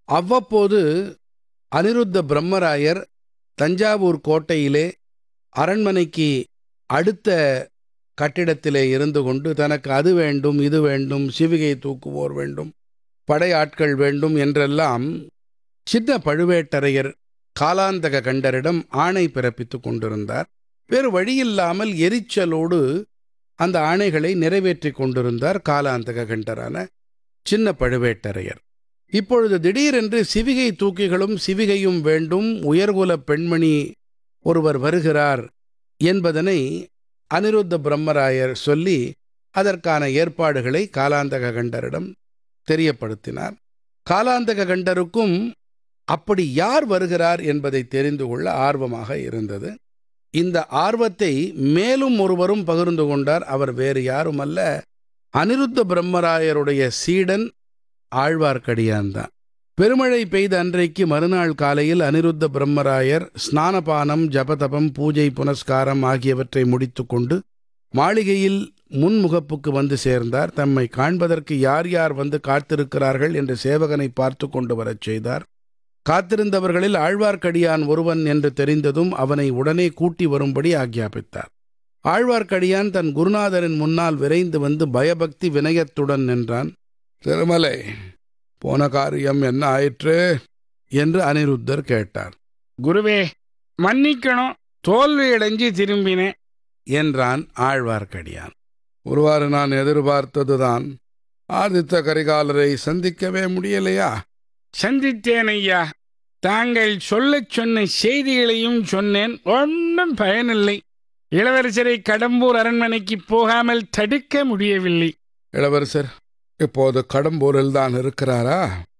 அவ்வப்போது அனிருத்த பிரம்மராயர் தஞ்சாவூர் கோட்டையிலே அரண்மனைக்கு அடுத்த கட்டிடத்திலே இருந்து கொண்டு தனக்கு அது வேண்டும் இது வேண்டும் சிவிகை தூக்குவோர் வேண்டும் படையாட்கள் வேண்டும் என்றெல்லாம் சின்ன பழுவேட்டரையர் காலாந்தக கண்டரிடம் ஆணை பிறப்பித்துக் கொண்டிருந்தார் வேறு வழியில்லாமல் எரிச்சலோடு அந்த ஆணைகளை நிறைவேற்றிக் கொண்டிருந்தார் காலாந்தக கண்டரான சின்ன பழுவேட்டரையர் இப்பொழுது திடீரென்று சிவிகை தூக்கிகளும் சிவிகையும் வேண்டும் உயர்குலப் பெண்மணி ஒருவர் வருகிறார் என்பதனை அனிருத்த பிரம்மராயர் சொல்லி அதற்கான ஏற்பாடுகளை காலாந்தக கண்டரிடம் தெரியப்படுத்தினார் காலாந்தக கண்டருக்கும் அப்படி யார் வருகிறார் என்பதை தெரிந்து கொள்ள ஆர்வமாக இருந்தது இந்த ஆர்வத்தை மேலும் ஒருவரும் பகிர்ந்து கொண்டார் அவர் வேறு யாருமல்ல அனிருத்த பிரம்மராயருடைய சீடன் ஆழ்வார்க்கடியான் தான் பெருமழை பெய்த அன்றைக்கு மறுநாள் காலையில் அனிருத்த பிரம்மராயர் ஸ்நானபானம் ஜபதபம் பூஜை புனஸ்காரம் ஆகியவற்றை முடித்துக்கொண்டு மாளிகையில் முன்முகப்புக்கு வந்து சேர்ந்தார் தம்மை காண்பதற்கு யார் யார் வந்து காத்திருக்கிறார்கள் என்று சேவகனை பார்த்து கொண்டு வரச் செய்தார் காத்திருந்தவர்களில் ஆழ்வார்க்கடியான் ஒருவன் என்று தெரிந்ததும் அவனை உடனே கூட்டி வரும்படி ஆக்ஞாபித்தார் ஆழ்வார்க்கடியான் தன் குருநாதரின் முன்னால் விரைந்து வந்து பயபக்தி வினயத்துடன் நின்றான் திருமலை போன காரியம் என்ன ஆயிற்று என்று அனிருத்தர் கேட்டார் குருவே மன்னிக்கணும் தோல்வி அடைஞ்சு திரும்பினேன் என்றான் ஆழ்வார்க்கடியான் ஒருவாறு நான் எதிர்பார்த்ததுதான் ஆதித்த கரிகாலரை சந்திக்கவே முடியலையா சந்தித்தேன் ஐயா தாங்கள் சொல்லச் சொன்ன செய்திகளையும் சொன்னேன் ஒன்றும் பயனில்லை இளவரசரை கடம்பூர் அரண்மனைக்கு போகாமல் தடுக்க முடியவில்லை இளவரசர் இப்போது கடம்பூரில் தான் இருக்கிறாரா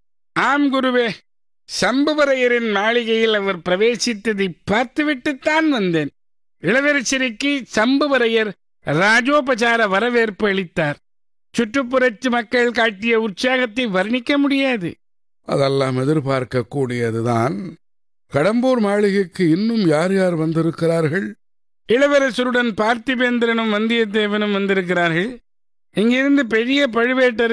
ஆம் குருவே சம்புவரையரின் மாளிகையில் அவர் பிரவேசித்ததை பார்த்துவிட்டுத்தான் வந்தேன் இளவரசருக்கு சம்புவரையர் ராஜோபசார வரவேற்பு அளித்தார் சுற்றுப்புறத்து மக்கள் காட்டிய உற்சாகத்தை வர்ணிக்க முடியாது அதெல்லாம் எதிர்பார்க்க கூடியதுதான் கடம்பூர் மாளிகைக்கு இன்னும் யார் யார் வந்திருக்கிறார்கள் இளவரசருடன் பார்த்திபேந்திரனும் வந்தியத்தேவனும் வந்திருக்கிறார்கள் இங்கிருந்து பெரிய பழுவேட்டர்